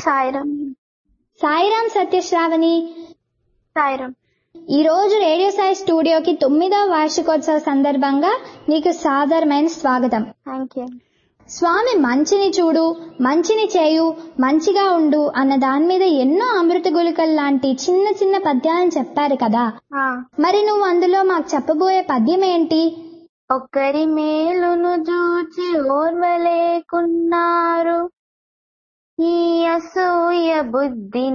సాయిరం సాయిరాం సత్యశ్రావణి సాయిరం ఈ రోజు రేడియో సాయి స్టూడియోకి తొమ్మిదవ వార్షికోత్సవ సందర్భంగా నీకు సాదరమైన స్వాగతం థ్యాంక్ యూ స్వామి మంచిని చూడు మంచిని చేయు మంచిగా ఉండు అన్న దాని మీద ఎన్నో అమృత గుళికలు లాంటి చిన్న చిన్న పద్యాలను చెప్పారు కదా మరి నువ్వు అందులో మాకు చెప్పబోయే పద్యం ఏంటి ఒకరి మేలును చూచి ఓర్వలేకున్నారు ఈ అసూయ బుద్ధి